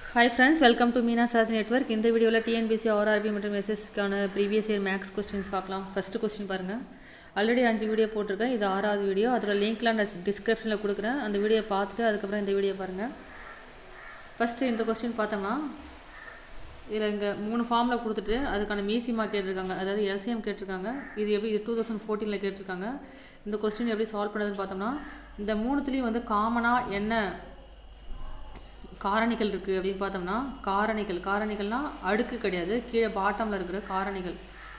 Hi friends welcome to Meena Saath network இந்த வீடியோவில் TNPSC RRB மற்றும் எஸ்எஸ்க்கான ப்ரீவியஸ் இயர் மேக்ஸ் கொஸ்டின்ஸ் பார்க்கலாம் ஃபஸ்ட்டு கொஸ்டின் பாருங்கள் ஆல்ரெடி அஞ்சு வீடியோ போட்டிருக்கேன் இது ஆறாவது வீடியோ அதோட லிங்க்லாம் நான் டிஸ்கிரிப்ஷனில் கொடுக்குறேன் அந்த வீடியோ பார்த்துட்டு அதுக்கப்புறம் இந்த வீடியோ பாருங்கள் ஃபஸ்ட்டு இந்த கொஸ்டின் பார்த்தோம்னா இதில் இங்கே மூணு ஃபார்மில் கொடுத்துட்டு அதுக்கான மீசிமா கேட்டிருக்காங்க அதாவது எல்சிஎம் கேட்டிருக்காங்க இது எப்படி இது டூ தௌசண்ட் ஃபோர்டீனில் கேட்டிருக்காங்க இந்த கொஸ்டின் எப்படி சால்வ் பண்ணுறதுன்னு பார்த்தோம்னா இந்த மூணுத்துலேயும் வந்து காமனாக என்ன காரணிகள் இருக்குது அப்படின்னு பார்த்தோம்னா காரணிகள் காரணிகள்னால் அடுக்கு கிடையாது கீழே பாட்டமில் இருக்கிற காரணிகள்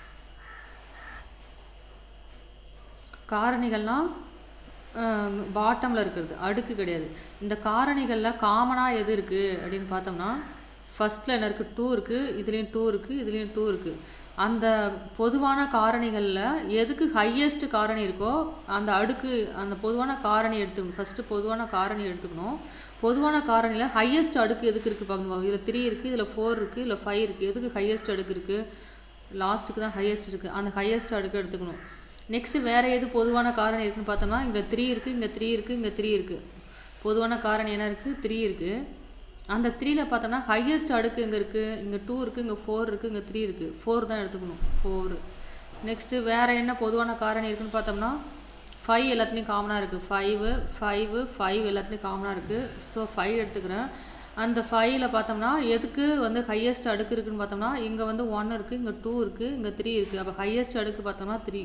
காரணிகள்னால் பாட்டமில் இருக்கிறது அடுக்கு கிடையாது இந்த காரணிகளில் காமனாக எது இருக்குது அப்படின்னு பார்த்தோம்னா ஃபஸ்ட்டில் என்ன இருக்குது டூ இருக்குது இதுலேயும் டூ இருக்குது இதுலேயும் டூ இருக்குது அந்த பொதுவான காரணிகளில் எதுக்கு ஹையஸ்ட் காரணி இருக்கோ அந்த அடுக்கு அந்த பொதுவான காரணி எடுத்துக்கணும் ஃபஸ்ட்டு பொதுவான காரணி எடுத்துக்கணும் பொதுவான காரணியில் ஹையஸ்ட் அடுக்கு எதுக்கு இருக்குது பார்க்கணும் இதில் த்ரீ இருக்குது இதில் ஃபோர் இருக்குது இதில் ஃபைவ் இருக்குது எதுக்கு ஹையஸ்ட் அடுக்கு இருக்குது லாஸ்ட்டுக்கு தான் ஹையஸ்ட் இருக்குது அந்த ஹையஸ்ட் அடுக்கு எடுத்துக்கணும் நெக்ஸ்ட்டு வேறு எது பொதுவான காரணி இருக்குன்னு பார்த்தோம்னா இங்கே த்ரீ இருக்குது இங்கே த்ரீ இருக்குது இங்கே த்ரீ இருக்குது பொதுவான காரணி என்ன இருக்குது த்ரீ இருக்குது அந்த த்ரீயில் பார்த்தோம்னா ஹையஸ்ட் அடுக்கு இங்கே இருக்குது இங்கே டூ இருக்குது இங்கே ஃபோர் இருக்குது இங்கே த்ரீ இருக்குது ஃபோர் தான் எடுத்துக்கணும் ஃபோர் நெக்ஸ்ட்டு வேறு என்ன பொதுவான காரணி இருக்குன்னு பார்த்தோம்னா ஃபைவ் எல்லாத்துலேயும் காமனாக இருக்குது ஃபைவு ஃபைவு ஃபைவ் எல்லாத்துலேயும் காமனாக இருக்குது ஸோ ஃபைவ் எடுத்துக்கிறேன் அந்த ஃபைவ்ல பார்த்தோம்னா எதுக்கு வந்து ஹையஸ்ட் அடுக்கு இருக்குன்னு பார்த்தோம்னா இங்கே வந்து ஒன் இருக்குது இங்கே டூ இருக்குது இங்கே த்ரீ இருக்குது அப்போ ஹையஸ்ட் அடுக்கு பார்த்தோம்னா த்ரீ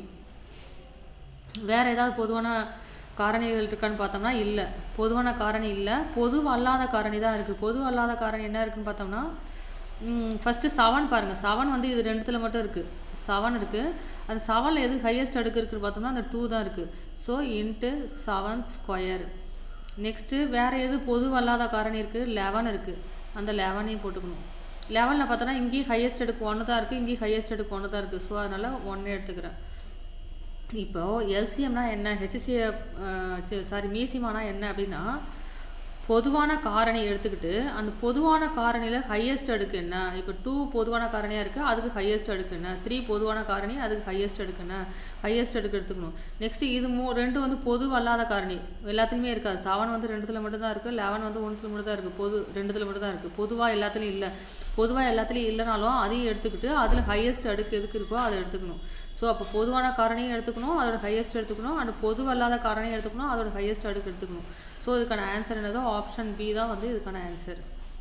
வேறு ஏதாவது பொதுவான காரணிகள் இருக்கான்னு பார்த்தோம்னா இல்லை பொதுவான காரணி இல்லை பொது அல்லாத காரணி தான் இருக்குது பொது அல்லாத காரணி என்ன இருக்குன்னு பார்த்தோம்னா ஃபஸ்ட்டு செவன் பாருங்கள் செவன் வந்து இது ரெண்டுத்தில் மட்டும் இருக்குது செவன் இருக்குது அந்த செவனில் எது ஹையஸ்ட் அடுக்கு இருக்குன்னு பார்த்தோம்னா அந்த டூ தான் இருக்குது so into seven square next வேறு எது பொது அல்லாத காரணி இருக்குது லெவன் இருக்குது அந்த லெவனையும் போட்டுக்கணும் லெவனில் பார்த்தோன்னா இங்கேயும் ஹையஸ்ட் அடுக்கு ஒன்று தான் இருக்குது இங்கேயும் ஹையஸ்ட் அடுக்கு ஒன்று தான் இருக்குது ஸோ அதனால் ஒன்று எடுத்துக்கிறேன் இப்போது எல்சிஎம்னா என்ன ஹெச்சிசிஏ சாரி மீசிமானா என்ன அப்படின்னா பொதுவான காரணி எடுத்துக்கிட்டு அந்த பொதுவான காரணியில் ஹையஸ்ட் அடுக்கு என்ன இப்போ டூ பொதுவான காரணியாக இருக்குது அதுக்கு ஹையஸ்ட் அடுக்கு என்ன த்ரீ பொதுவான காரணி அதுக்கு ஹையஸ்ட் அடுக்கு என்ன ஹையஸ்ட் அடுக்கு எடுத்துக்கணும் நெக்ஸ்ட்டு இது மூ ரெண்டு வந்து பொது அல்லாத காரணி எல்லாத்துலேயுமே இருக்காது செவன் வந்து ரெண்டுத்தில் மட்டும்தான் இருக்குது லெவன் வந்து ஒன்றுத்தில் மட்டும் தான் இருக்குது பொது ரெண்டுத்தில் மட்டும் தான் இருக்குது பொதுவாக எல்லாத்துலேயும் இல்லை பொதுவாக எல்லாத்துலேயும் இல்லைனாலும் அதையும் எடுத்துக்கிட்டு அதில் ஹையஸ்ட் அடுக்கு எதுக்கு இருக்கோ அதை எடுத்துக்கணும் ஸோ அப்போ பொதுவான காரணியும் எடுத்துக்கணும் அதோட ஹையஸ்ட் எடுத்துக்கணும் அண்ட் பொது அல்லாத காரணியும் எடுத்துக்கணும் அதோட ஹையஸ்ட் அடுக்கு எடுத்துக்கணும் ஸோ இதுக்கான ஆன்சர் என்னதோ ஆப்ஷன் பி தான் வந்து இதுக்கான ஆன்சர்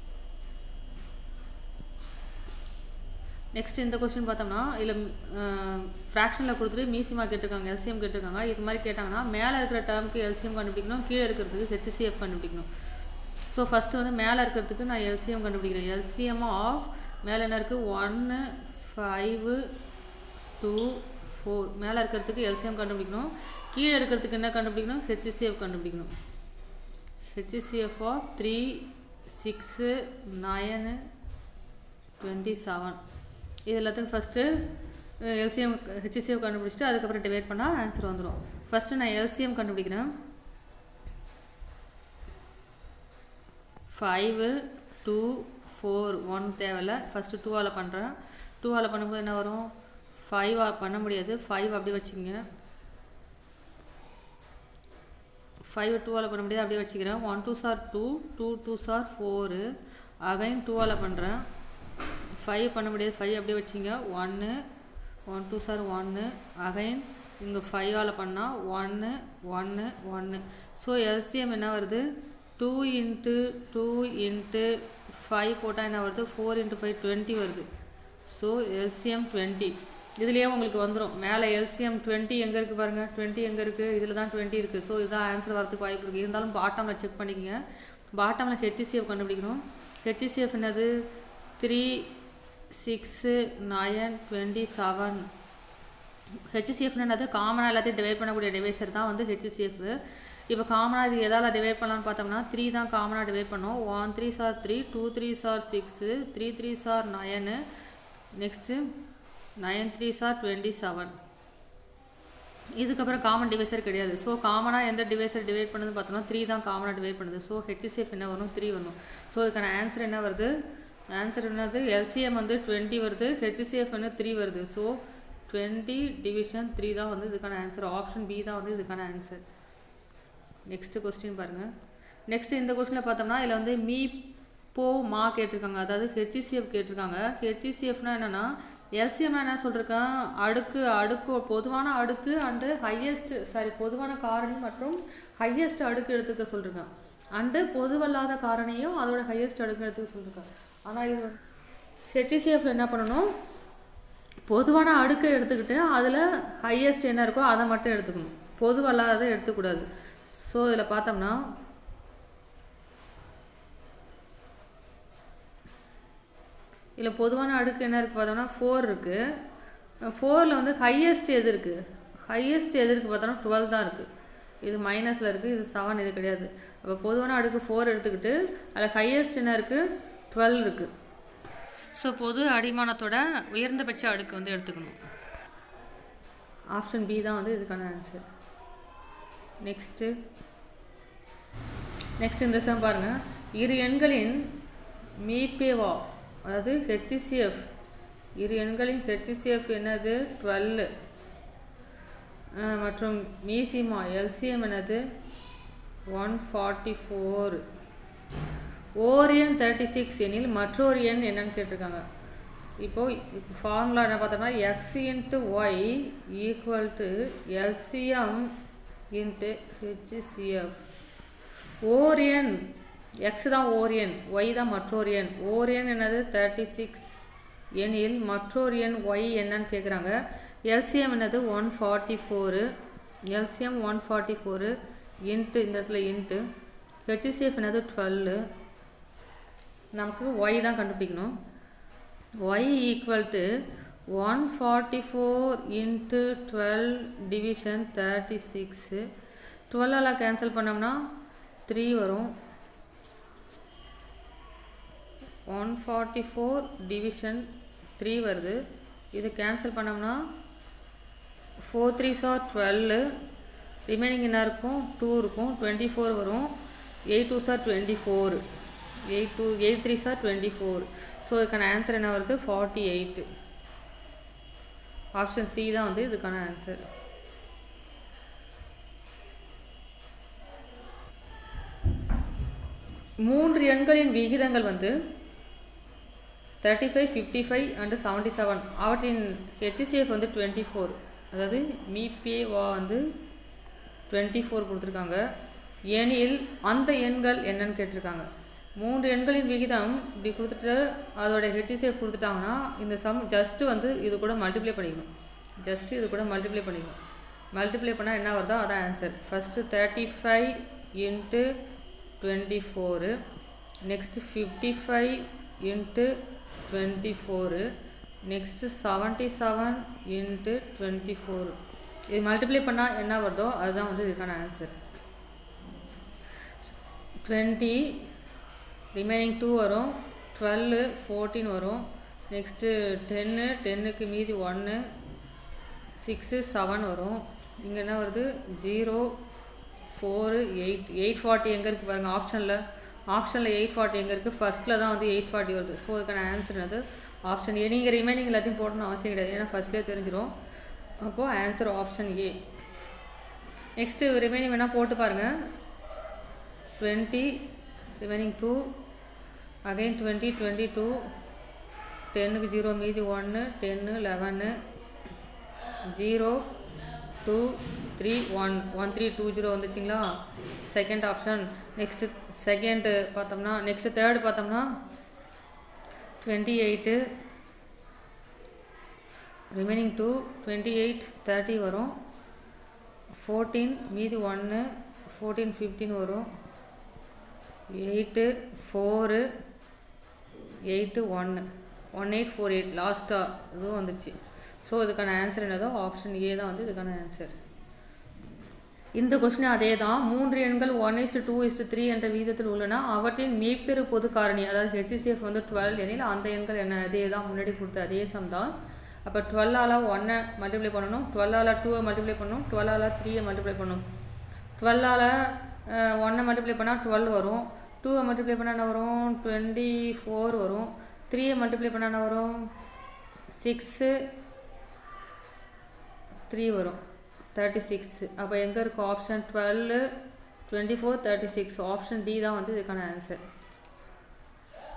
நெக்ஸ்ட் இந்த கொஸ்டின் பார்த்தோம்னா இதில் ஃப்ராக்ஷனில் கொடுத்துட்டு மீசிமா கேட்டிருக்காங்க எல்சிஎம் கேட்டிருக்காங்க இது மாதிரி கேட்டாங்கன்னா மேலே இருக்கிற டேர்முக்கு எல்சிஎம் கண்டுபிடிக்கணும் கீழே இருக்கிறதுக்கு ஹெச்சிசிஎஃப் கண்டுபிடிக்கணும் ஸோ ஃபஸ்ட்டு வந்து மேலே இருக்கிறதுக்கு நான் எல்சிஎம் கண்டுபிடிக்கிறேன் எல்சிஎம் ஆஃப் மேலே என்ன இருக்குது ஒன்று ஃபைவு டூ ஃபோர் மேலே இருக்கிறதுக்கு எல்சிஎம் கண்டுபிடிக்கணும் கீழே இருக்கிறதுக்கு என்ன கண்டுபிடிக்கணும் ஹெச்சிசிஎஃப் கண்டுபிடிக்கணும் HCF of three six nine twenty seven இது எல்லாத்துக்கும் ஃபஸ்ட்டு எல்சிஎம் ஹெச்சிசிஎஃப் கண்டுபிடிச்சிட்டு அதுக்கப்புறம் டிவைட் பண்ணால் ஆன்சர் வந்துடும் ஃபஸ்ட்டு நான் எல்சிஎம் கண்டுபிடிக்கிறேன் ஃபைவு டூ ஃபோர் ஒன் தேவையில்ல ஃபஸ்ட்டு டூவால் பண்ணுறேன் டூவால் பண்ணும்போது என்ன வரும் ஃபைவ் பண்ண முடியாது ஃபைவ் அப்படி வச்சுங்க ஃபைவ் டூவால் பண்ண முடியாது அப்படியே வச்சுக்கிறேன் one two sir two two two sir four again டூவால் பண்ணுறேன் ஃபைவ் பண்ண முடியாது ஃபைவ் அப்படியே வச்சிங்க ஒன்று ஒன் டூ சார் ஒன்று அகைன் இங்கே ஃபைவால் பண்ணால் ஒன்று ஒன்று ஒன்று ஸோ எல்சிஎம் என்ன வருது two into two into five போட்டால் என்ன வருது ஃபோர் இன்ட்டு ஃபைவ் டுவெண்ட்டி வருது ஸோ எல்சிஎம் டுவெண்ட்டி இதுலேயே உங்களுக்கு வந்துடும் மேலே எல்சிஎம் டுவெண்ட்டி எங்கே இருக்குது பாருங்கள் டுவெண்ட்டி எங்கே இருக்குது இதில் தான் டுவெண்ட்டி இருக்குது ஸோ இதுதான் ஆன்சர் வரதுக்கு வாய்ப்பு இருக்குது இருந்தாலும் பாட்டமில் செக் பண்ணிக்கோங்க பாட்டமில் ஹெச்சிசிஎஃப் கண்டுபிடிக்கணும் ஹெச்சிசிஎஃப் என்னது three six nine twenty seven HCF என்னது காமனாக எல்லாத்தையும் டிவைட் பண்ணக்கூடிய டிவைசர் தான் வந்து ஹெச்சிசிஎஃப் இப்போ காமனாக இது எதால் டிவைட் பண்ணலான்னு பார்த்தோம்னா த்ரீ தான் காமனாக டிவைட் பண்ணோம் one three sir three two three sir six three three sir nine next nine three sir twenty seven இதுக்கப்புறம் காமன் டிவைசர் கிடையாது ஸோ காமனாக எந்த டிவைசர் டிவைட் பண்ணுதுன்னு பார்த்தோம்னா த்ரீ தான் காமனாக டிவைட் பண்ணுது ஸோ ஹெச்சிசிஎஃப் என்ன வரும் த்ரீ வரும் ஸோ அதுக்கான ஆன்சர் என்ன வருது ஆன்சர் என்னது எல்சிஎம் வந்து டுவெண்ட்டி வருது ஹெச்சிசிஎஃப் வந்து த்ரீ வருது ஸோ டுவெண்ட்டி டிவிஷன் த்ரீ தான் வந்து இதுக்கான ஆன்சர் ஆப்ஷன் பி தான் வந்து இதுக்கான ஆன்சர் நெக்ஸ்ட்டு கொஸ்டின் பாருங்கள் நெக்ஸ்ட் இந்த கொஸ்டினில் பார்த்தோம்னா இதில் வந்து மீ போ மா கேட்டிருக்காங்க அதாவது ஹெச்சிசிஎஃப் கேட்டிருக்காங்க ஹெச்சிசிஎஃப்னா என்னென்னா எல்சிஎம் என்ன சொல்லியிருக்கேன் அடுக்கு அடுக்கு பொதுவான அடுக்கு அண்டு ஹையஸ்ட் சாரி பொதுவான காரணி மற்றும் ஹையஸ்ட் அடுக்கு எடுத்துக்க சொல்லியிருக்கேன் அண்டு பொதுவல்லாத காரணியும் அதோட ஹையஸ்ட் அடுக்கு எடுத்துக்க சொல்லியிருக்கேன் ஆனால் இது ஹெச்சிசிஎஃப்ல என்ன பண்ணணும் பொதுவான அடுக்கை எடுத்துக்கிட்டு அதில் ஹையஸ்ட் என்ன இருக்கோ அதை மட்டும் எடுத்துக்கணும் பொதுவல்லாததை எடுத்துக்கூடாது ஸோ இதில் பார்த்தோம்னா இதில் பொதுவான அடுக்கு என்ன இருக்குது பார்த்தோம்னா ஃபோர் இருக்குது ஃபோரில் வந்து ஹையஸ்ட் எது இருக்குது ஹையஸ்ட் எது இருக்குது பார்த்தோம்னா டுவெல் தான் இருக்குது இது மைனஸில் இருக்குது இது செவன் இது கிடையாது அப்போ பொதுவான அடுக்கு ஃபோர் எடுத்துக்கிட்டு அதில் ஹையஸ்ட் என்ன இருக்குது டுவெல் இருக்குது ஸோ பொது அடிமானத்தோட உயர்ந்தபட்ச அடுக்கு வந்து எடுத்துக்கணும் ஆப்ஷன் பி தான் வந்து இதுக்கான ஆன்சர் நெக்ஸ்ட்டு நெக்ஸ்ட் இந்த சம் பாருங்கள் இரு எண்களின் மீபேவா அதாவது ஹெச்சிசிஎஃப் இரு எண்களின் ஹெச்சிசிஎஃப் என்னது டுவெல்லு மற்றும் மீசிமா எல்சிஎம் என்னது ஒன் ஃபார்ட்டி ஃபோர் ஓர் எண் தேர்ட்டி சிக்ஸ் எனில் மற்றொரு எண் என்னன்னு கேட்டிருக்காங்க இப்போது ஃபார்முலா என்ன பார்த்தோம்னா X into Y equal to LCM into HCF ஓர் எண் எக்ஸ் தான் ஓர் எண் ஒய் தான் மற்றொரு எண் ஓர் எண் என்னது தேர்ட்டி சிக்ஸ் எனில் மற்றொரு எண் ஒய் என்னன்னு கேட்குறாங்க எல்சிஎம் என்னது one forty four LCM one forty four into இந்த இடத்துல இன்ட்டு ஹெச்சிசிஎஃப் என்னது டுவெல்லு நமக்கு ஒய் தான் கண்டுபிடிக்கணும் Y equal to one forty four into twelve division thirty six டுவெல்லால் கேன்சல் பண்ணோம்னா த்ரீ வரும் one forty four division three வருது இது கேன்சல் பண்ணோம்னா four three sir twelve remaining என்ன இருக்கும் டூ இருக்கும் டுவெண்ட்டி ஃபோர் வரும் எயிட் டூ சார் twenty four eight two eight three sir twenty four so இதுக்கான ஆன்சர் என்ன வருது ஃபார்ட்டி எயிட்டு ஆப்ஷன் சி தான் வந்து இதுக்கான ஆன்சர் மூன்று எண்களின் விகிதங்கள் வந்து thirty five fifty five and seventy seven அவற்றின் ஹெச்சிசிஎஃப் வந்து டுவெண்ட்டி ஃபோர் அதாவது மீபேவா வந்து டுவெண்ட்டி ஃபோர் கொடுத்துருக்காங்க எனில் அந்த எண்கள் என்னன்னு கேட்டிருக்காங்க மூன்று எண்களின் விகிதம் இப்படி கொடுத்துட்டு அதோட ஹெச்சிசிஎஃப் கொடுத்துட்டாங்கன்னா இந்த சம் ஜஸ்ட்டு வந்து இது கூட மல்டிப்ளை பண்ணிக்கணும் ஜஸ்ட்டு இது கூட மல்டிப்ளை பண்ணிக்கணும் மல்டிப்ளை பண்ணால் என்ன வருதோ அதான் answer first thirty five into twenty four next fifty five into twenty four next seventy seven into twenty four இது மல்டிப்ளை பண்ணால் என்ன வருதோ அதுதான் வந்து இதுக்கான ஆன்சர் டுவெண்ட்டி ரிமைனிங் டூ வரும் டுவெல்லு ஃபோர்டீன் வரும் நெக்ஸ்ட்டு டென்னு டென்னுக்கு மீதி ஒன்று சிக்ஸு செவன் வரும் இங்கே என்ன வருது zero four eight eight forty எங்கே இருக்குது பாருங்கள் ஆப்ஷனில் ஆப்ஷனில் எயிட் ஃபார்ட்டி எங்கே இருக்குது ஃபஸ்ட்டில் தான் வந்து எயிட் ஃபார்ட்டி வருது ஸோ அதுக்கான ஆன்சர் என்னது ஆப்ஷன் ஏ நீங்கள் ரிமைனிங் எல்லாத்தையும் போடணும்னு அவசியம் கிடையாது ஏன்னா ஃபஸ்ட்லேயே தெரிஞ்சிடும் அப்போது answer option A next remaining வேணால் போட்டு பாருங்கள் twenty remaining two again twenty twenty two டென்னுக்கு ஜீரோ மீதி ஒன்று ten eleven zero two three one one three two zero வந்துச்சிங்களா செகண்ட் ஆப்ஷன் நெக்ஸ்ட்டு செகண்டு பார்த்தோம்னா நெக்ஸ்ட்டு தேர்டு பார்த்தோம்னா twenty eight remaining two twenty eight thirty வரும் fourteen மீதி ஒன்று fourteen fifteen வரும் எயிட்டு ஃபோரு எயிட்டு ஒன்று ஒன் எயிட் ஃபோர் எயிட் லாஸ்ட்டாக இதுவும் வந்துச்சு ஸோ இதுக்கான ஆன்சர் என்னதோ ஆப்ஷன் ஏ தான் வந்து இதுக்கான ஆன்சர் இந்த கொஷின் அதே தான் மூன்று எண்கள் one is to two is to three என்ற வீதத்தில் உள்ளன அவற்றின் மீப்பெரு பொது காரணி அதாவது ஹெச்சிசிஎஃப் வந்து டுவெல் எனில் அந்த எண்கள் என்ன அதே தான் முன்னாடி கொடுத்த அதே சம் தான் அப்போ டுவெல்லால் ஒன்னை மல்டிப்ளை பண்ணணும் டுவெல்லால் டூவை மல்டிப்ளை பண்ணணும் டுவெல்லால் த்ரீயை மல்டிப்ளை பண்ணணும் டுவெல்லால் ஒன்னை மல்டிப்ளை பண்ணால் டுவெல் வரும் டூவை மல்டிப்ளை பண்ணால் என்ன வரும் டுவெண்ட்டி ஃபோர் வரும் த்ரீயை மல்டிப்ளை பண்ணால் என்ன வரும் சிக்ஸு த்ரீ வரும் தேர்ட்டி சிக்ஸ் அப்போ எங்கே இருக்கும் option twelve twenty four thirty six option D தான் வந்து இதுக்கான answer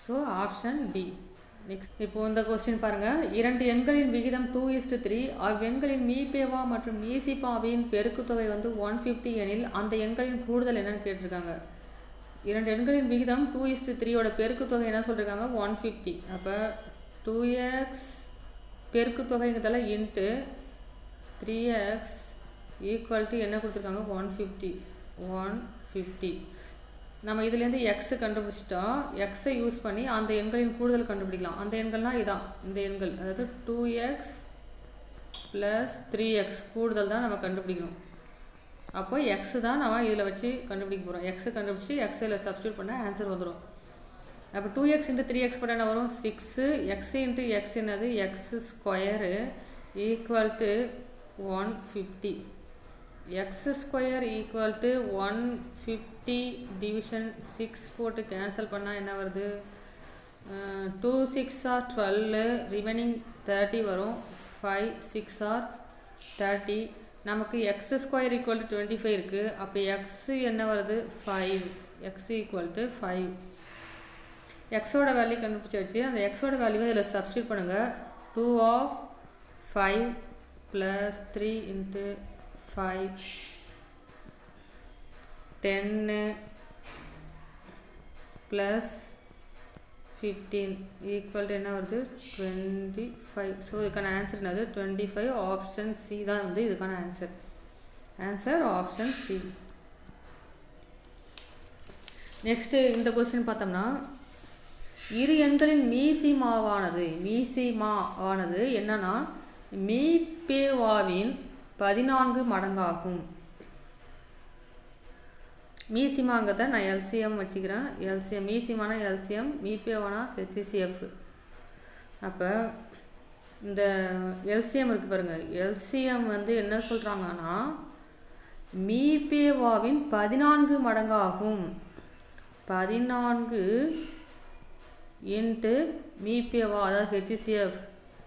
so option D next இப்போ இந்த கொஸ்டின் பாருங்கள் இரண்டு எண்களின் விகிதம் டூ இஸ்டு த்ரீ அவ்வெண்களின் மீபேவா மற்றும் மீசிபாவின் பெருக்குத்தொகை வந்து ஒன் ஃபிஃப்டி எனில் அந்த எண்களின் கூடுதல் என்னன்னு கேட்டிருக்காங்க இரண்டு எண்களின் விகிதம் டூ இஸ்டு த்ரீயோட பெருக்குத்தொகை என்ன சொல்லியிருக்காங்க ஒன் ஃபிஃப்டி அப்போ டூ எக்ஸ் பெருக்குத்தொகைங்கிறதால into three x equal to என்ன கொடுத்துருக்காங்க ஒன் ஃபிஃப்டி ஒன் ஃபிஃப்டி நம்ம இதுலேருந்து எக்ஸு கண்டுபிடிச்சிட்டோம் எக்ஸை யூஸ் பண்ணி அந்த எண்களின் கூடுதல் கண்டுபிடிக்கலாம் அந்த எண்கள்னால் இதான் இந்த எண்கள் அதாவது two x plus three x கூடுதல் தான் நம்ம கண்டுபிடிக்கணும் அப்போ எக்ஸு தான் நம்ம இதில் வச்சு கண்டுபிடிக்க போகிறோம் எக்ஸை கண்டுபிடிச்சிட்டு எக்ஸில் சப்ஸ்டியூட் பண்ணால் ஆன்சர் வந்துடும் அப்போ two x into three x போட்டால் என்ன வரும் சிக்ஸு எக்ஸ் இன்ட்டு எக்ஸ் என்னது x square equal to one fifty x square equal to one fifty division six போட்டு கேன்சல் பண்ணால் என்ன வருது two six are twelve remaining thirty வரும் ஃபைவ் சிக்ஸ் ஆர் தேர்ட்டி நமக்கு x square equal to twenty five இருக்குது அப்போ x என்ன வருது five x equal to five எக்ஸோட வேல்யூ கண்டுபிடிச்சி வச்சு அந்த எக்ஸோட வேல்யூவை இதில் சப்ஸ்டியூட் பண்ணுங்கள் two of five plus three into five ten plus fifteen equal to என்ன வருது டுவெண்ட்டி ஃபைவ் ஸோ இதுக்கான ஆன்சர் என்னது டுவெண்ட்டி ஃபைவ் ஆப்ஷன் சி தான் வந்து இதுக்கான answer answer option C next இந்த கொஸ்டின் பார்த்தோம்னா இரு எண்களின் மீசிமாவானது மீசிமாவானது என்னன்னா மீபேவாவின் பதினான்கு மடங்காகும் மீசிமாங்கிறத நான் எல்சிஎம் வச்சுக்கிறேன் எல்சிஎம் மீசிமானா எல்சிஎம் மீபேவானா ஹெச்சிசிஎஃப் அப்போ இந்த எல்சிஎம் இருக்குது பாருங்கள் எல்சிஎம் வந்து என்ன சொல்கிறாங்கன்னா மீபேவாவின் பதினான்கு மடங்காகும் பதினான்கு இன்ட்டு மீபேவா அதாவது ஹெச்சிசிஎஃப்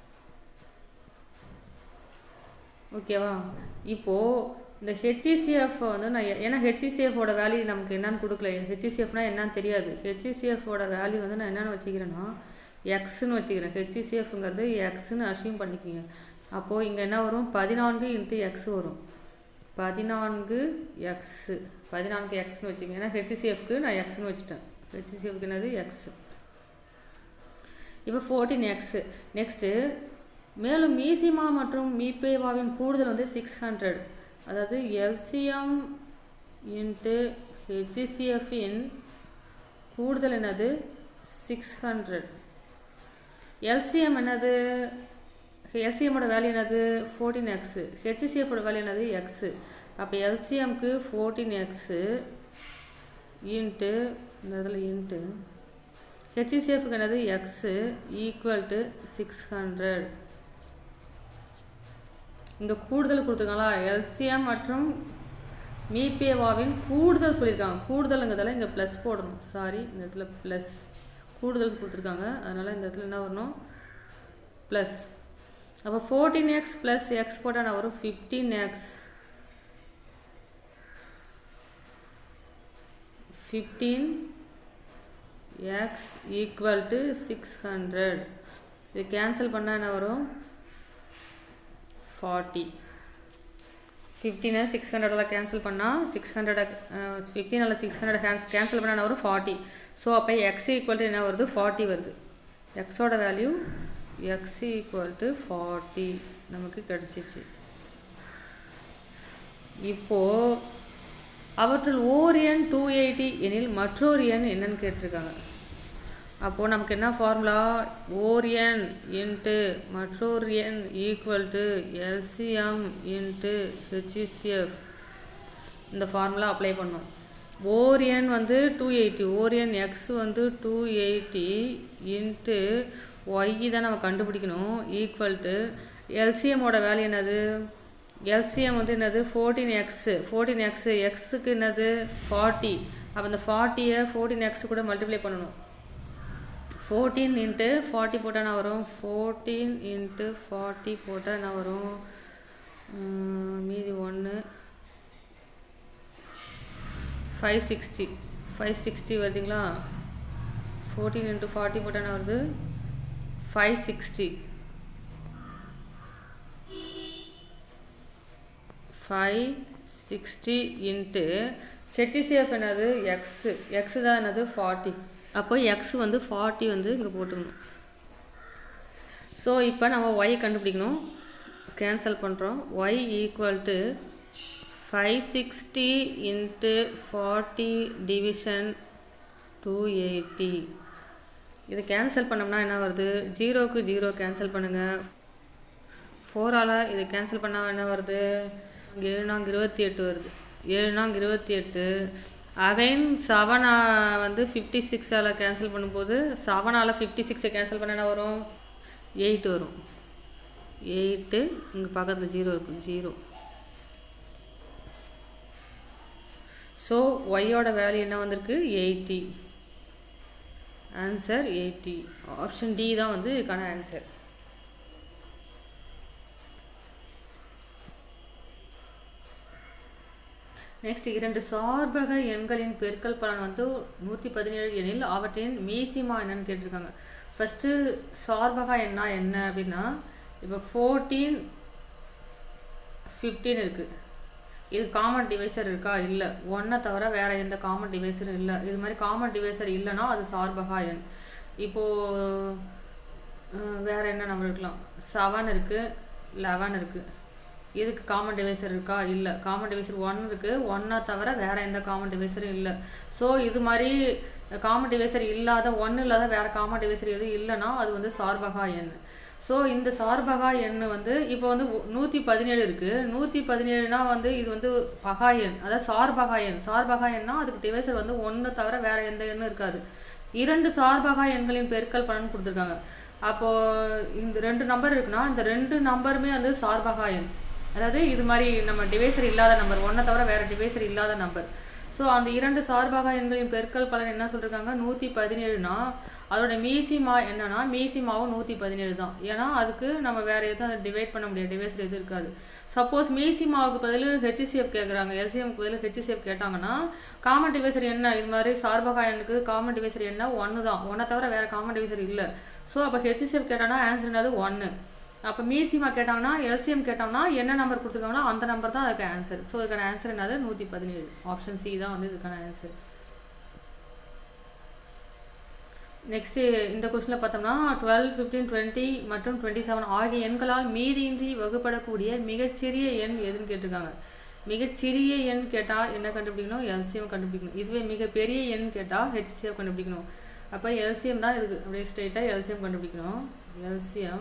ஓகேவா இப்போது இந்த ஹெச்சிசிஎஃப் வந்து நான் ஏன்னா ஹெச்சிசிஎஃபோட வேல்யூ நமக்கு என்னன்னு கொடுக்கல ஹெச்சிசிஎஃப்னா என்னன்னு தெரியாது ஹெச்சிசிஎஃபோட வேல்யூ வந்து நான் என்னென்னு வச்சுக்கிறேன்னா எக்ஸ்ன்னு வச்சுக்கிறேன் ஹெச்சிசிஎஃப்ங்கிறது எக்ஸ்ன்னு அசியூம் பண்ணிக்கிங்க அப்போது இங்கே என்ன வரும் பதினான்கு இன்ட்டு எக்ஸ் வரும் பதினான்கு எக்ஸு பதினான்கு எக்ஸ்னு வச்சுக்கோங்க ஏன்னா ஹெச்சிசிஎஃப்க்கு நான் எக்ஸ்னு வச்சுட்டேன் ஹெச்சிசிஎஃப்க்கு என்னது எக்ஸு இப்போ ஃபோர்டீன் எக்ஸு நெக்ஸ்ட்டு மேலும் மீசிமா மற்றும் மீபேவாவின் கூடுதல் வந்து சிக்ஸ் ஹண்ட்ரட் அதாவது எல்சிஎம் இன்ட்டு ஹெச்சிசிஎஃப்பின் கூடுதல் என்னது சிக்ஸ் ஹண்ட்ரட் எல்சிஎம் என்னது எல்சிஎம்மோட வேல்யூ என்னது ஃபோர்டீன் எக்ஸு ஹெச்சிசிஎஃபோட வேல்யூ என்னது எக்ஸு அப்போ எல்சிஎம்க்கு ஃபோர்டீன் எக்ஸு இன்ட்டு இந்த இடத்துல இன்ட்டு ஹெச்சிசிஎஃப்க்கு என்னது x equal to six hundred இங்கே கூடுதல் கொடுத்துருக்காங்களா எல்சிஎம் மற்றும் மீபேவாவின் கூடுதல் சொல்லியிருக்காங்க கூடுதலுங்கிறதால இங்கே ப்ளஸ் போடணும் சாரி இந்த இடத்துல ப்ளஸ் கூடுதல் கொடுத்துருக்காங்க அதனால் இந்த இடத்துல என்ன வரணும் ப்ளஸ் அப்போ ஃபோர்டீன் எக்ஸ் ப்ளஸ் எக்ஸ் போட்டால் நான் வரும் fifteen x fifteen x equal to six hundred இது கேன்சல் பண்ணால் என்ன வரும் ஃபார்ட்டி ஃபிஃப்டீனை சிக்ஸ் ஹண்ட்ரடில் கேன்சல் பண்ணால் சிக்ஸ் ஹண்ட்ரட் ஃபிஃப்டீனில் சிக்ஸ் ஹண்ட்ரட் கேன்ஸ் கேன்சல் பண்ணால் வரும் ஃபார்ட்டி ஸோ அப்போ எக்ஸ் ஈக்குவல் டு என்ன வருது ஃபார்ட்டி வருது எக்ஸோட value x equal to forty நமக்கு கிடச்சிச்சு இப்போது அவற்றில் ஓர் எண் டூ எயிட்டி எனில் மற்றொரு எண் என்னன்னு கேட்டிருக்காங்க அப்போது நமக்கு என்ன ஃபார்முலா ஓர் எண் இன்ட்டு மற்றொரு எண் equal to LCM into HCF இந்த ஃபார்முலா அப்ளை பண்ணோம் ஓர் எண் வந்து டூ எயிட்டி ஓர் எண் எக்ஸ் வந்து டூ எயிட்டி இன்ட்டு ஒய் தான் நம்ம கண்டுபிடிக்கணும் ஈக்குவல் டு எல்சிஎம்மோட வேல்யூ என்னது எல்சிஎம் வந்து என்னது ஃபோர்டீன் எக்ஸு ஃபோர்டீன் எக்ஸு எக்ஸுக்கு என்னது ஃபார்ட்டி அப்போ இந்த ஃபார்ட்டியை ஃபோர்டீன் எக்ஸ் கூட மல்டிப்ளை பண்ணணும் ஃபோர்டீன் இன்ட்டு ஃபார்ட்டி போட்டால் என்ன வரும் ஃபோர்டீன் இன்ட்டு ஃபார்ட்டி போட்டால் என்ன வரும் மீதி ஒன்று ஃபைவ் சிக்ஸ்டி ஃபைவ் சிக்ஸ்டி வருதுங்களா ஃபோர்டீன் இன்ட்டு ஃபார்ட்டி போட்டால் என்ன வருது five sixty five sixty into HCF என்னது எக்ஸு எக்ஸு தான் என்னது ஃபார்ட்டி அப்போ எக்ஸ் வந்து ஃபார்ட்டி வந்து இங்கே போட்டுக்கணும் ஸோ இப்போ நம்ம ஒய் கண்டுபிடிக்கணும் கேன்சல் பண்ணுறோம் y equal to five sixty into forty division two eighty இது கேன்சல் பண்ணோம்னா என்ன வருது ஜீரோக்கு ஜீரோ கேன்சல் பண்ணுங்கள் ஃபோரால் இது கேன்சல் பண்ணால் என்ன வருது ஏழு நாங்க இருபத்தி எட்டு வருது ஏழு நாங்க இருபத்தி எட்டு அகைன் செவனா வந்து ஃபிஃப்டி சிக்ஸால் கேன்சல் பண்ணும்போது செவனால் ஃபிஃப்டி சிக்ஸை கேன்சல் பண்ண என்ன வரும் எயிட் வரும் எயிட்டு இங்கே பக்கத்தில் ஜீரோ இருக்கும் ஜீரோ ஸோ ஒய்யோட வேல்யூ என்ன வந்திருக்கு eighty answer eighty option D தான் வந்து இதுக்கான ஆன்சர் நெக்ஸ்ட் இரண்டு சார்பக எண்களின் பெருக்கல் பலன் வந்து நூற்றி பதினேழு எனில் அவற்றின் மீசிமா என்னன்னு கேட்டிருக்காங்க ஃபஸ்ட்டு சார்பகா எண்ணா என்ன அப்படின்னா இப்போ ஃபோர்டீன் ஃபிஃப்டீன் இருக்குது இது காமன் டிவைசர் இருக்கா இல்லை ஒன்றை தவிர வேறு எந்த காமன் டிவைசரும் இல்லை இது மாதிரி காமன் டிவைசர் இல்லைன்னா அது சார்பகா எண் இப்போது வேறு என்ன நம்பர் இருக்கலாம் செவன் இருக்குது லெவன் இருக்குது இதுக்கு காமன் டிவைசர் இருக்கா இல்லை காமன் டிவைசர் ஒன் இருக்குது ஒன்றை தவிர வேறு எந்த காமன் டிவைசரும் இல்லை ஸோ இது மாதிரி காமன் டிவைசர் இல்லாத ஒன்று இல்லாத வேறு காமன் டிவைசர் எதுவும் இல்லைன்னா அது வந்து சார்பகா எண் ஸோ இந்த சார்பகா எண் வந்து இப்போ வந்து நூற்றி பதினேழு இருக்குது நூற்றி பதினேழுனா வந்து இது வந்து பகா எண் அதாவது சார்பகா எண் சார்பகா எண்ணா அதுக்கு டிவைசர் வந்து ஒன்று தவிர வேறு எந்த எண்ணும் இருக்காது இரண்டு சார்பகா எண்களின் பெருக்கல் பலன் கொடுத்துருக்காங்க அப்போது இந்த ரெண்டு நம்பர் இருக்குன்னா இந்த ரெண்டு நம்பருமே வந்து சார்பகா எண் அதாவது இது மாதிரி நம்ம டிவைசர் இல்லாத நம்பர் ஒன்றை தவிர வேறு டிவைசர் இல்லாத நம்பர் ஸோ அந்த இரண்டு சார்பாக எண்களின் பெருக்கல் பலன் என்ன சொல்லியிருக்காங்க நூற்றி பதினேழுனா அதோட மீசிமா என்னன்னா மீசிமாவும் நூற்றி பதினேழு தான் ஏன்னா அதுக்கு நம்ம வேறு எதுவும் அதை டிவைட் பண்ண முடியாது டிவைசர் எதுவும் இருக்காது சப்போஸ் மீசிமாவுக்கு பதில் ஹெச்சிசிஎஃப் கேட்குறாங்க எல்சிஎம்க்கு பதில் ஹெச்சிசிஎஃப் கேட்டாங்கன்னா காமன் டிவைசர் என்ன இது மாதிரி சார்பகா எண்ணுக்கு காமன் டிவைசர் என்ன ஒன்று தான் ஒன்றை தவிர வேறு காமன் டிவைசர் இல்லை ஸோ அப்போ ஹெச்சிசிஎஃப் கேட்டாங்கன்னா ஆன்சர் என்னது ஒன்று அப்போ மீசிமா கேட்டாங்கன்னா எல்சிஎம் கேட்டாங்கன்னா என்ன நம்பர் கொடுத்துருக்காங்கன்னா அந்த நம்பர் தான் அதுக்கு ஆன்சர் ஸோ இதுக்கான ஆன்சர் என்னது நூற்றி பதினேழு ஆப்ஷன் சி தான் வந்து இதுக்கான ஆன்சர் நெக்ஸ்ட்டு இந்த கொஸ்டினில் பார்த்தோம்னா டுவெல் ஃபிஃப்டீன் டுவெண்ட்டி மற்றும் டுவெண்ட்டி செவன் ஆகிய எண்களால் மீதியின்றி வகுப்படக்கூடிய மிகச்சிறிய எண் எதுன்னு கேட்டிருக்காங்க மிகச்சிறிய எண் கேட்டால் என்ன கண்டுபிடிக்கணும் எல்சிஎம் கண்டுபிடிக்கணும் இதுவே மிகப்பெரிய எண் கேட்டால் ஹெச்சிஎம் கண்டுபிடிக்கணும் அப்போ எல்சிஎம் தான் இதுக்கு அப்படியே ஸ்ட்ரெயிட்டாக எல்சிஎம் கண்டுபிடிக்கணும் LCM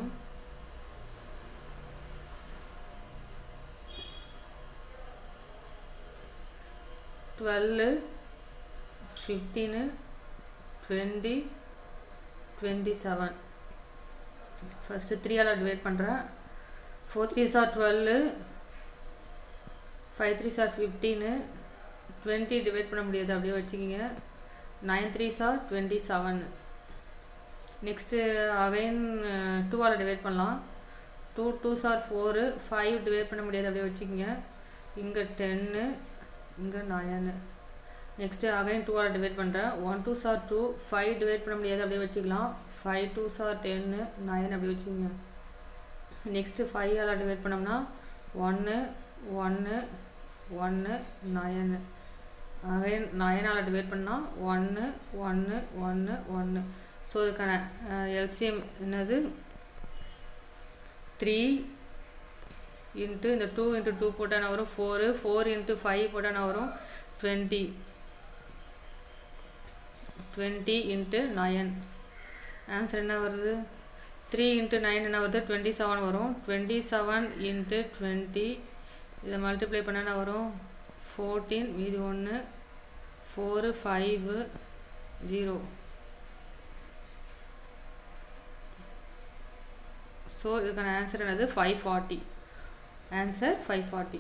twelve fifteen twenty twenty seven first த்ரீயால் டிவைட் பண்ணுறேன் four three sir twelve five three are fifteen twenty divide பண்ண முடியாது அப்படியே வச்சுக்கிங்க nine three sir twenty seven next again டூவால் டிவைட் பண்ணலாம் two two sir four five divide பண்ண முடியாது அப்படியே வச்சுக்கிங்க இங்கே டென்னு இங்கே நயனு நெக்ஸ்ட்டு அகைன் டூவால் டிவைட் பண்ணுறேன் one two sir two five divide பண்ண முடியாது அப்படியே வச்சுக்கலாம் ஃபைவ் டூ சார் டென்னு நயன் அப்படியே வச்சுக்கோங்க நெக்ஸ்ட்டு ஃபைவால் டிவைட் பண்ணோம்னா ஒன்று ஒன்று ஒன்று நயனு அகைன் நயனால் டிவைட் பண்ணால் ஒன்று ஒன்று ஒன்று ஒன்று ஸோ இதுக்கான எல்சிஎம் என்னது த்ரீ இன்ட்டு இந்த டூ இன்ட்டு டூ போட்டால் வரும் ஃபோரு ஃபோர் இன்ட்டு ஃபைவ் போட்டால் வரும் twenty twenty into nine answer என்ன வருது த்ரீ இன்ட்டு நைன் என்ன வருது டுவெண்ட்டி செவன் வரும் டுவெண்ட்டி செவன் இன்ட்டு டுவெண்ட்டி இதை மல்டிப்ளை பண்ண என்ன வரும் ஃபோர்டீன் மீதி ஒன்று ஃபோரு ஃபைவு ஜீரோ ஸோ இதுக்கான ஆன்சர் என்னது five forty answer five forty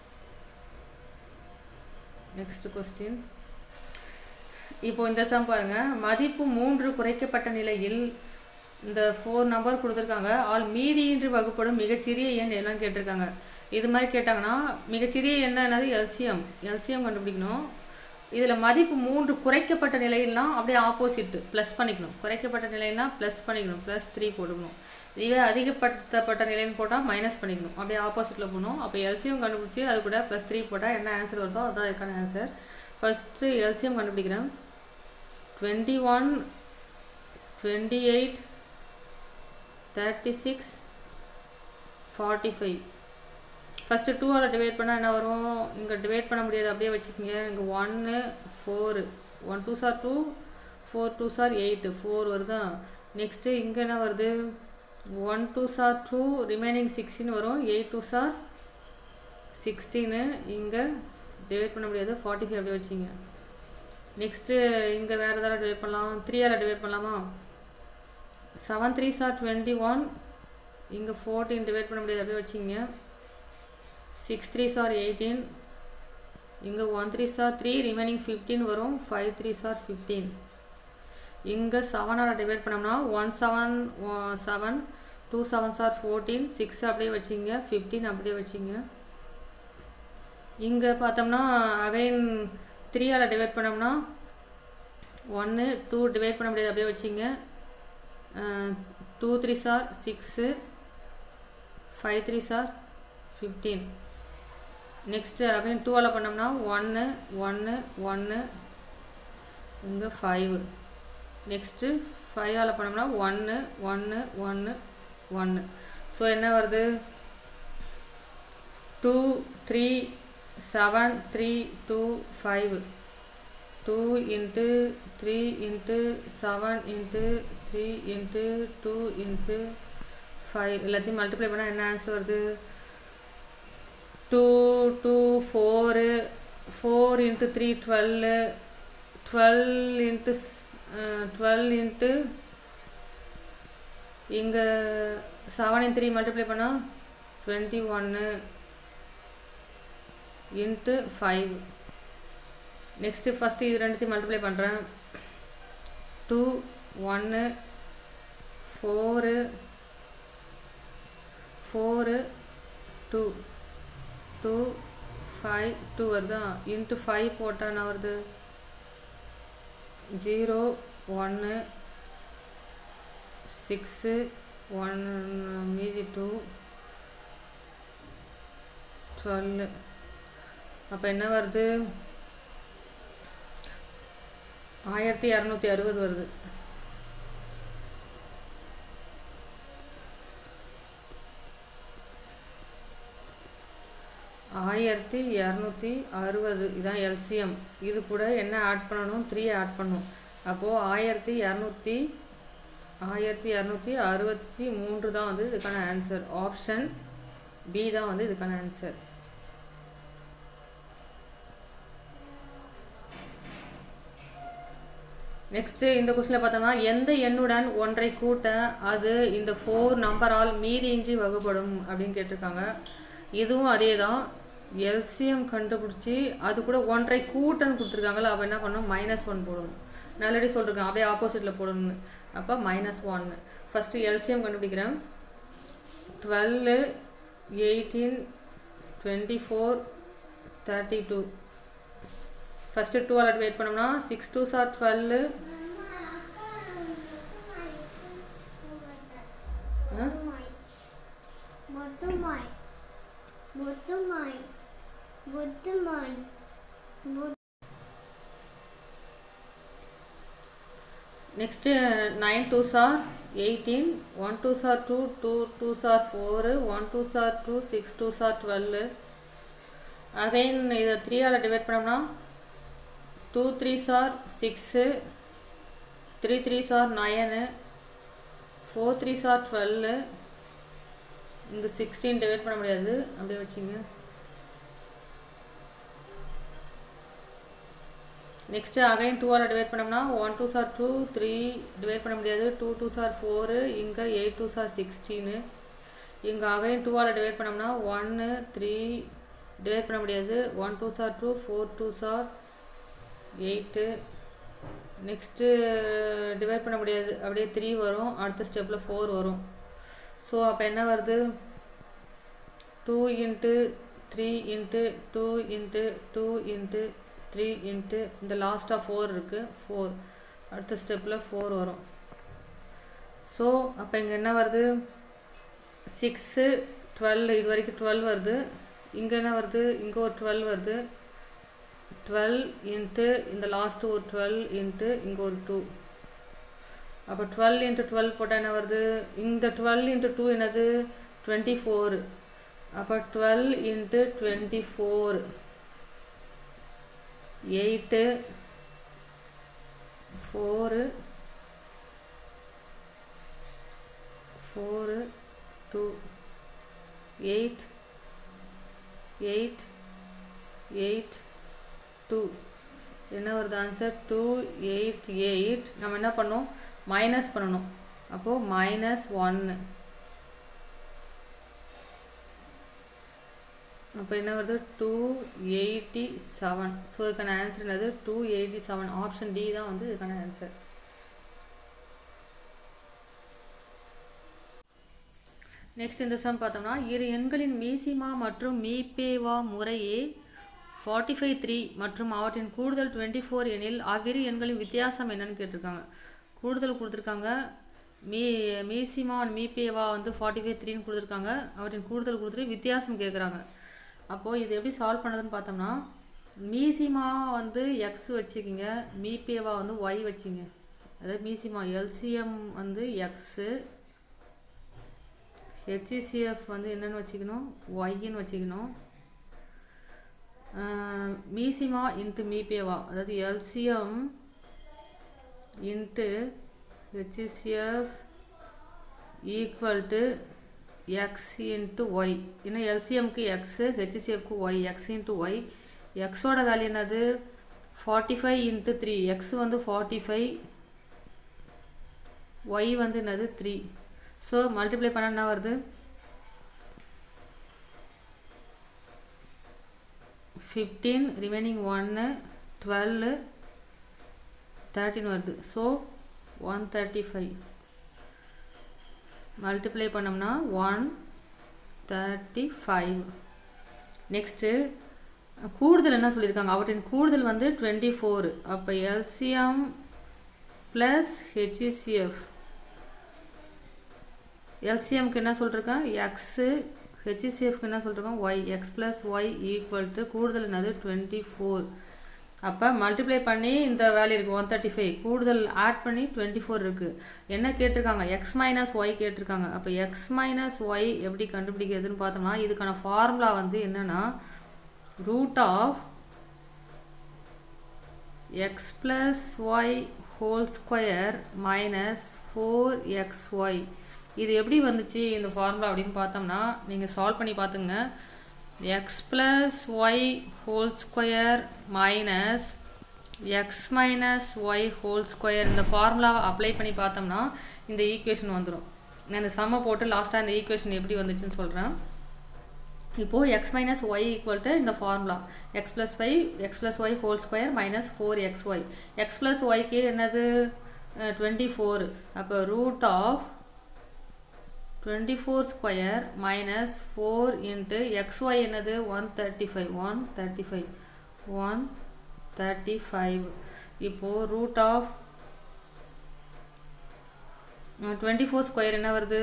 next question இப்போ இந்த சம் பாருங்கள் மதிப்பு மூன்று குறைக்கப்பட்ட நிலையில் இந்த ஃபோர் நம்பர் கொடுத்துருக்காங்க ஆல் மீதியின்றி வகுப்படும் மிகச்சிறிய எண் எல்லாம் கேட்டிருக்காங்க இது மாதிரி கேட்டாங்கன்னா மிகச்சிறிய எண் என்னது எல்சிஎம் எல்சிஎம் கண்டுபிடிக்கணும் இதில் மதிப்பு மூன்று குறைக்கப்பட்ட நிலையில்னா அப்படியே ஆப்போசிட் ப்ளஸ் பண்ணிக்கணும் குறைக்கப்பட்ட நிலைனா ப்ளஸ் பண்ணிக்கணும் ப்ளஸ் த்ரீ போட்டுக்கணும் இதுவே அதிகப்படுத்தப்பட்ட நிலைன்னு போட்டால் மைனஸ் பண்ணிக்கணும் அப்படியே ஆப்போசிட்டில் போகணும் அப்போ எல்சிஎம் கண்டுபிடிச்சி அது கூட ப்ளஸ் த்ரீ போட்டால் என்ன ஆன்சர் வருதோ அதுதான் அதுக்கான ஆன்சர் ஃபஸ்ட்டு எல்சிஎம் கண்டுபிடிக்கிறேன் twenty one twenty eight thirty six forty five first டூவால் டிவைட் பண்ணால் என்ன வரும் இங்கே டிவைட் பண்ண முடியாது அப்படியே வச்சுக்கோங்க இங்கே ஒன்று four one two sir two four two are eight four வருதா நெக்ஸ்ட்டு இங்கே என்ன வருது one two sir two remaining sixteen வரும் எயிட் டூ சார் சிக்ஸ்டீனு இங்கே டிவைட் பண்ண முடியாது ஃபார்ட்டி ஃபைவ் அப்படியே வச்சிங்க நெக்ஸ்ட்டு இங்கே வேறு எதாவது டிவைட் பண்ணலாம் த்ரீயால் டிவைட் பண்ணலாமா seven three sir twenty one இங்கே ஃபோர்டீன் டிவைட் பண்ண முடியாது அப்படியே வச்சிங்க சிக்ஸ் த்ரீ சார் எயிட்டீன் இங்கே one three sir three remaining fifteen வரும் ஃபைவ் த்ரீ சார் ஃபிஃப்டீன் இங்கே செவனால் டிவைட் பண்ணோம்னா one seven seven two seven are fourteen six அப்படியே வச்சிங்க ஃபிஃப்டீன் அப்படியே வச்சிங்க இங்கே பார்த்தோம்னா அகைன் த்ரீயால் டிவைட் பண்ணோம்னா ஒன்று டூ டிவைட் பண்ண முடியாது அப்படியே வச்சிங்க two three sir six five three are fifteen next again டூவால் பண்ணோம்னா ஒன்று ஒன்று ஒன்று இங்கே ஃபைவ் நெக்ஸ்ட்டு ஃபைவால் பண்ணோம்னா ஒன்று ஒன்று ஒன்று ஒன்று ஸோ என்ன வருது two three seven three two five two into three into seven into three into two into five எல்லாத்தையும் மல்டிப்ளை பண்ணால் என்ன ஆன்சர் வருது two two four four into three twelve twelve into twelve into இங்கே seven in three multiply பண்ணால் twenty ஒன்று into five next first இது ரெண்டுத்தையும் multiply பண்ணுறேன் டூ ஒன்று four four two two five two வருதா இன்ட்டு ஃபைவ் போட்டால் என்ன வருது ஜீரோ ஒன்று சிக்ஸு ஒன் மீதி டூ டுவெல்லு அப்போ என்ன வருது ஆயிரத்தி இரநூத்தி அறுபது வருது ஆயிரத்தி இரநூத்தி அறுபது இதான் எல்சிஎம் இது கூட என்ன ஆட் பண்ணணும் த்ரீ ஆட் பண்ணணும் அப்போது ஆயிரத்தி இரநூத்தி ஆயிரத்தி இரநூத்தி அறுபத்தி மூன்று தான் வந்து இதுக்கான ஆன்சர் ஆப்ஷன் பி தான் வந்து இதுக்கான ஆன்சர் நெக்ஸ்ட்டு இந்த கொஸ்டினில் பார்த்தோம்னா எந்த எண்ணுடன் ஒன்றை கூட்ட அது இந்த ஃபோர் நம்பரால் மீதியின்றி வகுப்படும் அப்படின்னு கேட்டிருக்காங்க இதுவும் அதே தான் எல்சிஎம் கண்டுபிடிச்சி அது கூட ஒன்றை கூட்டன்னு கொடுத்துருக்காங்களா அப்போ என்ன பண்ணணும் மைனஸ் ஒன் போடணும் நான் ஆல்ரெடி சொல்லிருக்கேன் அப்படியே ஆப்போசிட்டில் போடணும்னு அப்போ மைனஸ் ஒன்று ஃபஸ்ட்டு எல்சிஎம் கண்டுபிடிக்கிறேன் twelve eighteen twenty four thirty two first two அலர்ட் வெயிட் பண்ணோம்னா six two are twelve Bottomai. Bottomai. Bottomai. Bot- next nine two are eighteen one two sir two two two sir four one two sir two six two are twelve again இதை த்ரீயால் divide பண்ணோம்னா two three sir six three three sir nine four three sir twelve இங்கே sixteen divide பண்ண முடியாது அப்படியே வச்சுங்க next again டூவால் divide பண்ணோம்னா one two sir two three divide பண்ண முடியாது டூ டூ சார் ஃபோரு இங்கே எயிட் டூ சார் சிக்ஸ்டீனு இங்கே அகைன் டூவால் டிவைட் பண்ணோம்னா ஒன்று த்ரீ டிவைட் பண்ண முடியாது one two sir two four two are eight next divide பண்ண முடியாது அப்படியே த்ரீ வரும் அடுத்த ஸ்டெப்பில் ஃபோர் வரும் ஸோ அப்போ என்ன வருது two into three into two into two into three into இந்த லாஸ்ட்டாக ஃபோர் இருக்குது ஃபோர் அடுத்த ஸ்டெப்பில் ஃபோர் வரும் ஸோ அப்போ இங்கே என்ன வருது சிக்ஸு டுவெல் இது வரைக்கும் டுவெல் வருது இங்கே என்ன வருது இங்கே ஒரு டுவெல் வருது டுவெல் இன்ட்டு இந்த லாஸ்ட்டு ஒரு டுவெல் இன்ட்டு இங்கே ஒரு டூ அப்போ டுவெல் இன்ட்டு டுவெல் போட்டால் என்ன வருது இந்த டுவெல் இன்ட்டு டூ என்னது டுவெண்ட்டி ஃபோர் அப்போ twelve into twenty four eight four four two eight eight eight two என்ன வருது ஆன்சர் டூ எயிட் எயிட் நம்ம என்ன பண்ணோம் மைனஸ் பண்ணணும் அப்போது மைனஸ் ஒன்று அப்போ என்ன வருது டூ எயிட்டி செவன் ஸோ இதுக்கான ஆன்சர் என்னது two eighty seven option D தான் வந்து இதுக்கான ஆன்சர் நெக்ஸ்ட் இந்த சம் பார்த்தோம்னா இரு எண்களின் மீசிமா மற்றும் மீபேவா முறையே ஃபார்ட்டி ஃபைவ் த்ரீ மற்றும் அவற்றின் கூடுதல் டுவெண்ட்டி ஃபோர் எனில் அவ்விரு எண்களின் வித்தியாசம் என்னன்னு கேட்டிருக்காங்க கூடுதல் கொடுத்துருக்காங்க மீ மீசிமா அண்ட் மீபேவா வந்து ஃபார்ட்டி ஃபைவ் த்ரீன்னு கொடுத்துருக்காங்க அவற்றின் கூடுதல் கொடுத்துட்டு வித்தியாசம் கேட்குறாங்க அப்போது இது எப்படி சால்வ் பண்ணுறதுன்னு பார்த்தோம்னா மீசிமா வந்து எக்ஸ் வச்சுக்கிங்க மீபேவா வந்து ஒய் வச்சுங்க அதாவது மீசிமா எல்சிஎம் வந்து எக்ஸு ஹெச்சிசிஎஃப் வந்து என்னென்னு வச்சுக்கணும் ஒய்ன்னு வச்சுக்கணும் மீசிமா இன்ட்டு மீபேவா அதாவது LCM into HCF equal to x into y ஏன்னா எல்சிஎம்க்கு எக்ஸு ஹெச்சிசிஎஃப்க்கு ஒய் எக்ஸ் இன்ட்டு ஒய் எக்ஸோட வேல்யூ என்னது forty five into three x வந்து ஃபார்ட்டி ஃபைவ் ஒய் வந்து என்னது த்ரீ ஸோ மல்டிப்ளை பண்ண என்ன வருது ஃபிஃப்டீன் ரிமைனிங் ஒன்று டுவெல்லு தேர்ட்டின் வருது so one thirty five multiply பண்ணோம்னா ஒன் தேர்ட்டி ஃபைவ் நெக்ஸ்ட்டு கூடுதல் என்ன சொல்லியிருக்காங்க அவற்றின் கூடுதல் வந்து டுவெண்ட்டி ஃபோர் அப்போ எல்சிஎம் ப்ளஸ் ஹெச்சிசிஎஃப் எல்சிஎம்க்கு என்ன சொல்லிருக்கேன் எக்ஸு ஹெச்சிசிஎஃப்க்கு என்ன சொல்லிருக்கோம் y x plus y equal to கூடுதல் என்னது டுவெண்ட்டி ஃபோர் அப்போ மல்டிப்ளை பண்ணி இந்த வேல்யூ இருக்குது ஒன் தேர்ட்டி ஃபைவ் கூடுதல் ஆட் பண்ணி டுவெண்ட்டி ஃபோர் இருக்குது என்ன கேட்டிருக்காங்க எக்ஸ் மைனஸ் ஒய் கேட்டிருக்காங்க அப்போ எக்ஸ் மைனஸ் ஒய் எப்படி கண்டுபிடிக்கிறதுன்னு பார்த்தோம்னா இதுக்கான ஃபார்முலா வந்து என்னென்னா root of x plus y whole square minus four x y இது எப்படி வந்துச்சு இந்த ஃபார்முலா அப்படின்னு பார்த்தோம்னா நீங்கள் சால்வ் பண்ணி பார்த்துங்க x plus y whole square minus x minus y whole square இந்த ஃபார்முலாவை அப்ளை பண்ணி பார்த்தோம்னா இந்த ஈக்குவேஷன் வந்துடும் நான் இந்த சம்மை போட்டு லாஸ்ட்டாக இந்த ஈக்குவேஷன் எப்படி வந்துச்சுன்னு சொல்கிறேன் இப்போது x minus y equal to இந்த formula x plus y x plus y whole square minus four x y x plus ஒய்க்கு என்னது டுவெண்ட்டி ஃபோர் அப்போ root of twenty four square minus four into x y என்னது one thirty five one thirty five one thirty five இப்போது root of twenty four square என்ன வருது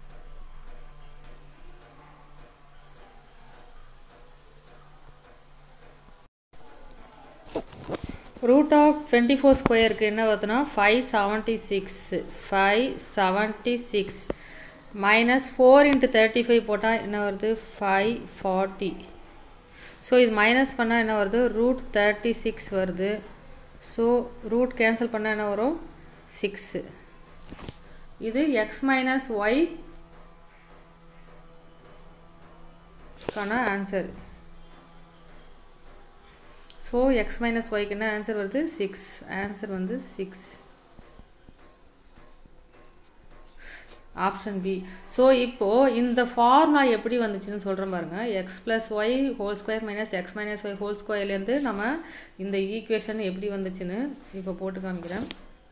root of twenty four ஸ்கொயருக்கு என்ன வருதுன்னா five seventy six five seventy six minus four into thirty five போட்டால் என்ன வருது ஃபைவ் ஃபார்ட்டி ஸோ இது மைனஸ் பண்ணால் என்ன வருது ரூட் தேர்ட்டி சிக்ஸ் வருது ஸோ ரூட் கேன்சல் பண்ணால் என்ன வரும் சிக்ஸு இது எக்ஸ் மைனஸ் ஒய் கான ஆன்சர் ஸோ எக்ஸ் மைனஸ் ஒய்க்கு என்ன ஆன்சர் வருது சிக்ஸ் ஆன்சர் வந்து சிக்ஸ் ஆப்ஷன் பி ஸோ இப்போது இந்த ஃபார்முலா எப்படி வந்துச்சுன்னு சொல்கிறேன் பாருங்கள் x plus y whole square minus x minus y whole ஸ்கொயர்லேருந்து நம்ம இந்த ஈக்குவேஷன் எப்படி வந்துச்சுன்னு இப்போ போட்டு காமிக்கிறேன்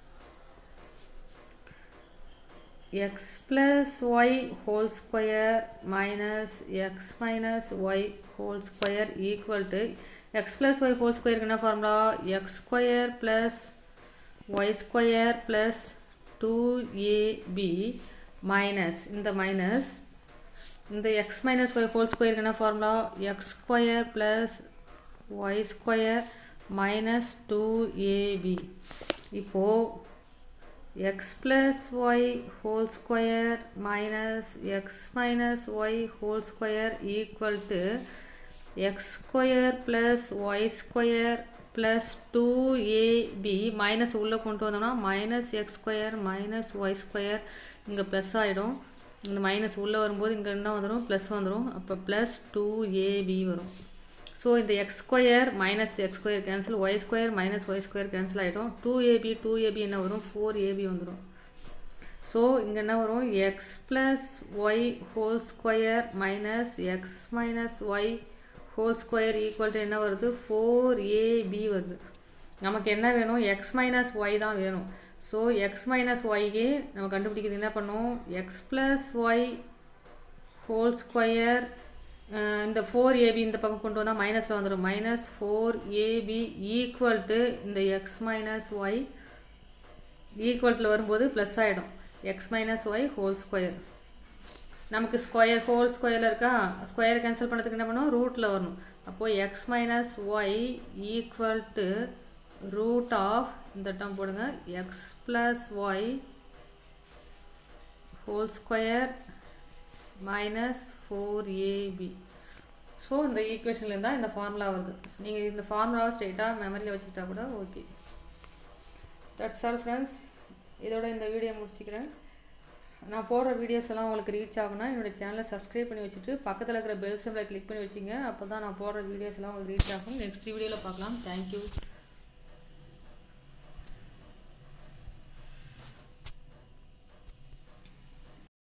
x plus y whole square minus x minus y whole square equal to x plus y whole ஸ்கொயருக்கு என்ன formula x square plus y square plus two ab minus இந்த மைனஸ் இந்த எக்ஸ் மைனஸ் ஒய் ஹோல் ஸ்கொயருக்கு என்ன formula x square plus y square minus two ab இப்போது x plus y whole square minus x minus y whole square equal to x square plus y square plus two ab minus உள்ளே கொண்டு வந்தோம்னா minus x square minus y square இங்கே plus ஆகிடும் இந்த minus உள்ளே வரும்போது இங்கே என்ன வந்துடும் ப்ளஸ் வந்துடும் அப்போ ப்ளஸ் டூ ஏபி வரும் ஸோ இந்த x square minus x square cancel y square minus y square cancel ஆகிடும் டூ ஏபி டூ ஏபி என்ன வரும் ஃபோர் ஏபி வந்துடும் ஸோ இங்கே என்ன வரும் x plus y whole square minus x minus y whole square equal to என்ன வருது four AB வருது நமக்கு என்ன வேணும் எக்ஸ் மைனஸ் ஒய் தான் வேணும் ஸோ எக்ஸ் மைனஸ் ஒய்க்கு நம்ம கண்டுபிடிக்கிறது என்ன பண்ணும் x plus y whole square இந்த ஃபோர் ஏபி இந்த பக்கம் கொண்டு வந்தால் மைனஸில் வந்துடும் minus four ab equal to இந்த எக்ஸ் மைனஸ் ஒய் ஈக்குவல்ட்டில் வரும்போது ப்ளஸ் ஆகிடும் x minus y whole square நமக்கு ஸ்கொயர் ஹோல் ஸ்கொயரில் இருக்கா ஸ்கொயர் கேன்சல் பண்ணுறதுக்கு என்ன பண்ணுவோம் ரூட்டில் வரணும் அப்போது x minus y equal to root of இந்த டேர்ம் போடுங்க x plus y whole square minus four ab so இந்த ஈக்குவேஷன்லேருந்து தான் இந்த ஃபார்முலா வருது நீங்கள் இந்த ஃபார்முலாவை ஸ்ட்ரெயிட்டாக மெமரியில் வச்சுக்கிட்டா கூட ஓகே தட்ஸ் ஆல் ஃப்ரெண்ட்ஸ் இதோட இந்த வீடியோ முடிச்சுக்கிறேன் நான் போடுற வீடியோஸ் எல்லாம் உங்களுக்கு ரீச் ஆகுனா என்னோடய சேனலை சப்ஸ்கிரைப் பண்ணி வச்சுட்டு பக்கத்தில் இருக்கிற பெல் சிம்பிளை கிளிக் பண்ணி வச்சிங்க அப்போ தான் நான் போடுற வீடியோஸ் எல்லாம் உங்களுக்கு ரீச் ஆகும் நெக்ஸ்ட் வீடியோவில் பார்க்கலாம் தேங்க்யூ